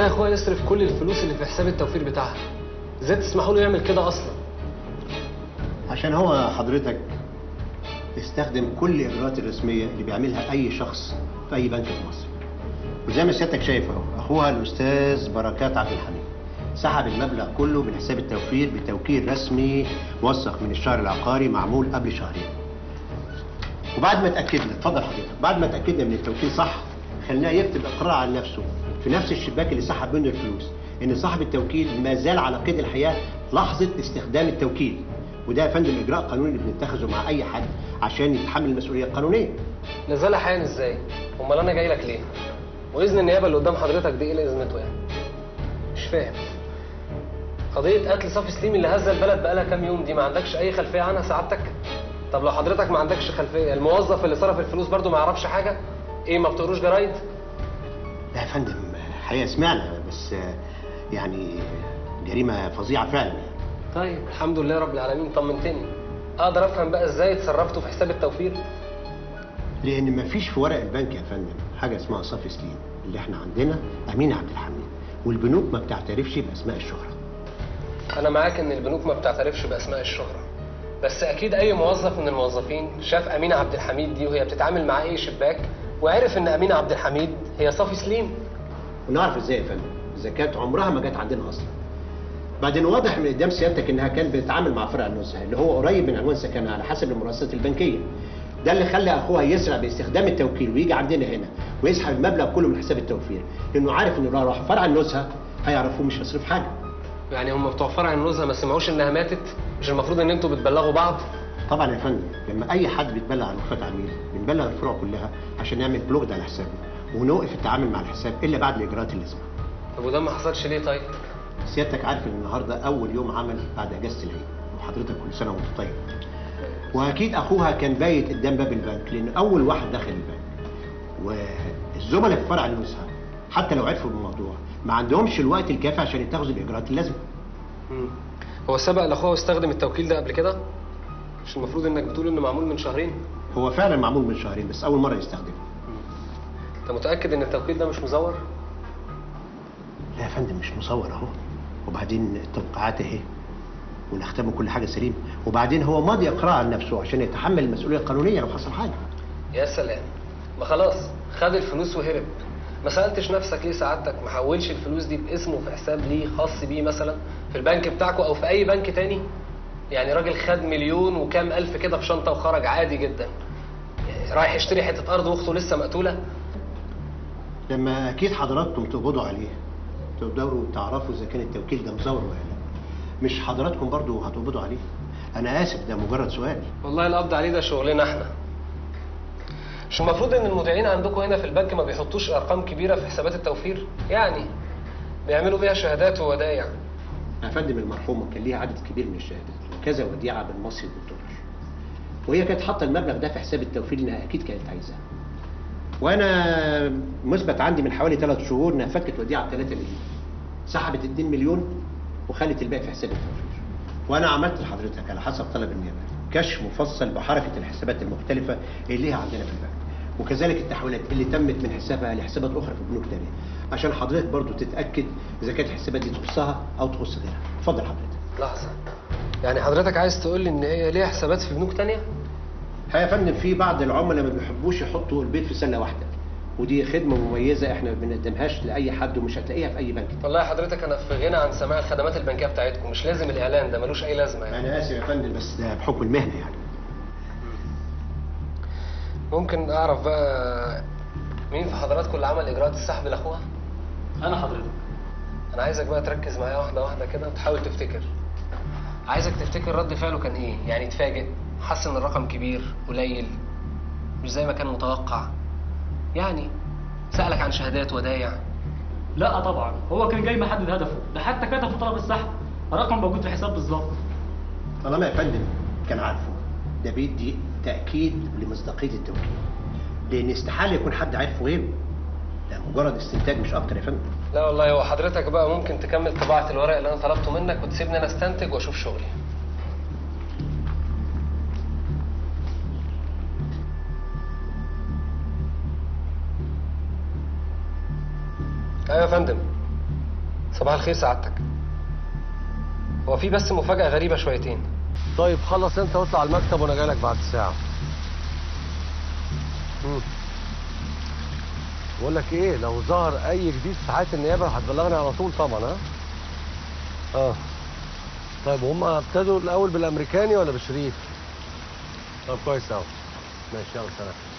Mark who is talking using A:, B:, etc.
A: ازاي اخويا يصرف كل الفلوس اللي في حساب التوفير بتاعها ازاي تسمحوا له يعمل كده اصلا
B: عشان هو حضرتك استخدم كل الاجراءات الرسميه اللي بيعملها اي شخص في اي بنك في مصر وزي ما سيادتك شايف اهو اخوها الاستاذ بركات عبد الحميد سحب المبلغ كله من حساب التوفير بتوكيل رسمي موثق من الشهر العقاري معمول قبل شهرين وبعد ما اتاكدنا اتفضل حضرتك بعد ما اتاكدنا من التوكيل صح خليناه يكتب اقرار عن نفسه في نفس الشباك اللي سحب منه الفلوس ان صاحب التوكيل ما زال على قيد الحياه لحظه استخدام التوكيل وده يا فندم اجراء قانوني اللي بنتخذه مع اي حد عشان يتحمل المسؤوليه القانونيه
A: نزلها حيان ازاي امال انا جاي لك ليه واذن النيابه اللي قدام حضرتك دي ايه لازمته يعني مش فاهم قضيه قتل صافي سليم اللي هز البلد بقالها كام يوم دي ما عندكش اي خلفيه عنها سعادتك طب لو حضرتك ما عندكش خلفيه الموظف اللي صرف الفلوس برضو ما يعرفش حاجه ايه ما بتقروش جرايد
B: لا يا فندم الحقيقه سمعنا بس يعني جريمه فظيعه فعلا
A: طيب الحمد لله رب العالمين طمنتني اقدر افهم بقى ازاي اتصرفتوا في حساب التوفير
B: لان مفيش في ورق البنك يا فندم حاجه اسمها صافي سليم اللي احنا عندنا امين عبد الحميد والبنوك ما بتعترفش باسماء الشهره
A: انا معاك ان البنوك ما بتعترفش باسماء الشهره بس اكيد اي موظف من الموظفين شاف امينه عبد الحميد دي وهي بتتعامل مع اي شباك وعرف ان امينه عبد الحميد هي صافي سليم
B: ونعرف ازاي يا فندم اذا كانت عمرها ما جت عندنا اصلا بعدين واضح من قدام سيادتك انها كانت بتتعامل مع فرع النزهه اللي هو قريب من عنوان سكنها على حسب المؤسسات البنكيه ده اللي خلى اخوها يسرع باستخدام التوكيل ويجي عندنا هنا ويسحب المبلغ كله من حساب التوفير لانه عارف انه لو راح فرع النزهه هيعرفوه مش هيصرف حاجه
A: يعني هم بتوع فرع النزهه ما سمعوش انها ماتت مش المفروض ان انتوا بتبلغوا بعض
B: طبعا يا فندم لما اي حد بيتبلغ عن وفاه عميل بنبلغ الفروع كلها عشان نعمل بلوك على حسابه ونوقف التعامل مع الحساب الا بعد الاجراءات اللازمه
A: طب وده ما حصلش ليه طيب
B: سيادتك عارف ان النهارده اول يوم عمل بعد اجازه العيد وحضرتك كل سنه وانت طيب واكيد اخوها كان بايت قدام باب البنك لان اول واحد دخل البنك والزملاء في فرع النزهه حتى لو عرفوا بالموضوع ما عندهمش الوقت الكافي عشان يتخذوا الاجراءات اللازمه
A: مم. هو سبق لاخوها واستخدم التوكيل ده قبل كده مش المفروض انك بتقول انه معمول من شهرين
B: هو فعلا معمول من شهرين بس اول مره يستخدمه
A: انت متاكد ان التوكيل ده مش مزور
B: لا يا فندم مش مصور اهو وبعدين التوقيعات اهي والاختام وكل حاجه سليمه وبعدين هو ماضي اقرار عن نفسه عشان يتحمل المسؤوليه القانونيه لو حصل حاجه
A: يا سلام ما خلاص خد الفلوس وهرب ما سالتش نفسك ليه سعادتك ما حولش الفلوس دي باسمه في حساب ليه خاص بيه مثلا في البنك بتاعكم او في اي بنك تاني يعني راجل خد مليون وكام الف كده في شنطه وخرج عادي جدا يعني رايح يشتري حته ارض واخته لسه مقتوله
B: لما اكيد حضراتكم تقبضوا عليه تقدروا تعرفوا اذا كان التوكيل ده مزور ولا لا مش حضراتكم برضو هتقبضوا عليه انا اسف ده مجرد سؤال
A: والله القبض عليه ده شغلنا احنا مش المفروض ان المودعين عندكم هنا في البنك ما بيحطوش ارقام كبيره في حسابات التوفير يعني بيعملوا بيها شهادات وودايع
B: يا فندم المرحومه كان ليها عدد كبير من الشهادات وكذا وديعه بالمصري والدولار وهي كانت حاطه المبلغ ده في حساب التوفير لانها اكيد كانت عايزاه وانا مثبت عندي من حوالي ثلاث شهور انها فكت وديعه ب 3 مليون سحبت 2 مليون وخلت الباقي في حساب التوفير وانا عملت لحضرتك على حسب طلب النيابه كشف مفصل بحركه الحسابات المختلفه اللي ليها عندنا في البنك وكذلك التحويلات اللي تمت من حسابها لحسابات اخرى في بنوك تانية عشان حضرتك برضو تتاكد اذا كانت الحسابات دي تخصها او تخص غيرها اتفضل حضرتك
A: لحظه يعني حضرتك عايز تقول لي ان هي ليها حسابات في بنوك تانية
B: يا فندم في بعض العملاء ما بيحبوش يحطوا البيت في سله واحده ودي خدمه مميزه احنا ما بنقدمهاش لاي حد ومش هتلاقيها في اي بنك
A: والله حضرتك انا في غنى عن سماع الخدمات البنكيه بتاعتكم مش لازم الاعلان ده ملوش اي لازمه يعني
B: انا اسف يا فندم بس ده بحكم المهنه يعني
A: ممكن اعرف بقى مين في حضراتكم اللي عمل اجراءات السحب لاخوها
C: انا حضرتك
A: انا عايزك بقى تركز معايا واحده واحده كده وتحاول تفتكر عايزك تفتكر رد فعله كان ايه يعني اتفاجئ حس ان الرقم كبير قليل مش زي ما كان متوقع يعني سألك عن شهادات ودايع
C: لا طبعا هو كان جاي محدد هدفه ده حتى كتب في طلب السحب الرقم موجود في الحساب بالظبط
B: طالما يا فندم كان عارفه ده بيدي تاكيد لمصداقيه التوكيل لان استحاله يكون حد عارفه غيره ده مجرد استنتاج مش اكتر يا فندم
A: لا والله هو حضرتك بقى ممكن تكمل طباعة الورق اللي انا طلبته منك وتسيبني انا استنتج واشوف شغلي ايوه يا فندم صباح الخير سعادتك هو في بس مفاجأة غريبة شويتين
D: طيب خلص انت واطلع على المكتب وانا جاي لك بعد ساعه مم. بقول لك ايه لو ظهر اي جديد في حياه النيابه هتبلغني على طول طبعا ها اه طيب هم ابتدوا الاول بالامريكاني ولا بالشريف طب كويس قوي ماشي يلا سلام